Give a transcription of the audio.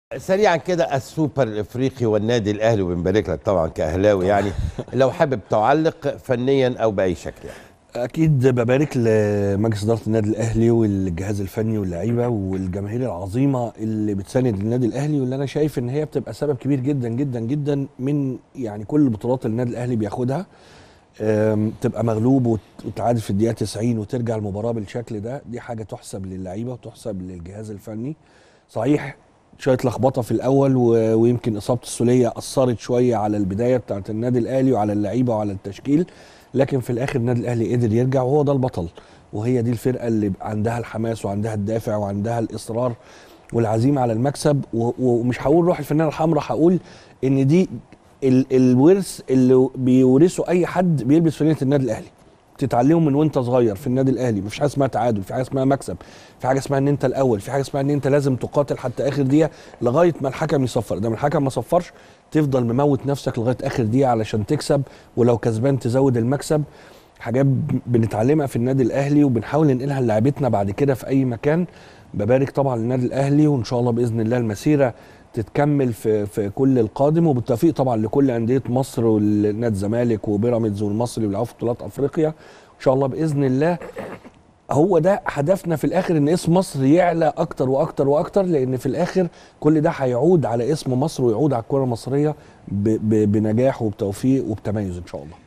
سريعا كده السوبر الافريقي والنادي الاهلي وبنبارك لك طبعا كاهلاوي يعني لو حابب تعلق فنيا او باي شكل يعني. اكيد ببارك لمجلس اداره النادي الاهلي والجهاز الفني واللعيبه والجماهير العظيمه اللي بتساند النادي الاهلي واللي انا شايف ان هي بتبقى سبب كبير جدا جدا جدا من يعني كل البطولات اللي النادي الاهلي بياخدها أم، تبقى مغلوب وت- وتعادل في الدقيقه 90 وترجع المباراه بالشكل ده دي حاجه تحسب للعيبه وتحسب للجهاز الفني صحيح شويه لخبطه في الاول و... ويمكن اصابه السوليه اثرت شويه على البدايه بتاعت النادي الاهلي وعلى اللعيبه وعلى التشكيل لكن في الاخر النادي الاهلي قدر يرجع وهو ده البطل وهي دي الفرقه اللي عندها الحماس وعندها الدافع وعندها الاصرار والعزيمه على المكسب و... ومش هقول روح الفنانه الحمراء هقول ان دي ال... الورث اللي بيورثه اي حد بيلبس فانيله النادي الاهلي تتعلمه من وانت صغير في النادي الاهلي مفيش حاجه اسمها تعادل في حاجه اسمها مكسب في حاجه اسمها ان انت الاول في حاجه اسمها ان انت لازم تقاتل حتى اخر دقيقه لغايه ما الحكم يصفر ده الحكم ما صفرش تفضل مموت نفسك لغايه اخر دقيقه علشان تكسب ولو كسبان تزود المكسب حاجات ب- بنتعلمها في النادي الاهلي وبنحاول ننقلها لعيبتنا بعد كده في اي مكان ببارك طبعا للنادي الاهلي وان شاء الله باذن الله المسيره تتكمل في في كل القادم وبالتوفيق طبعا لكل انديه مصر والنادي الزمالك وبيراميدز والمصري واللي في بطولات افريقيا ان شاء الله باذن الله هو ده هدفنا في الاخر ان اسم مصر يعلى اكتر واكتر واكتر لان في الاخر كل ده هيعود على اسم مصر ويعود على الكره المصريه ب- ب- بنجاح وبتوفيق وبتميز ان شاء الله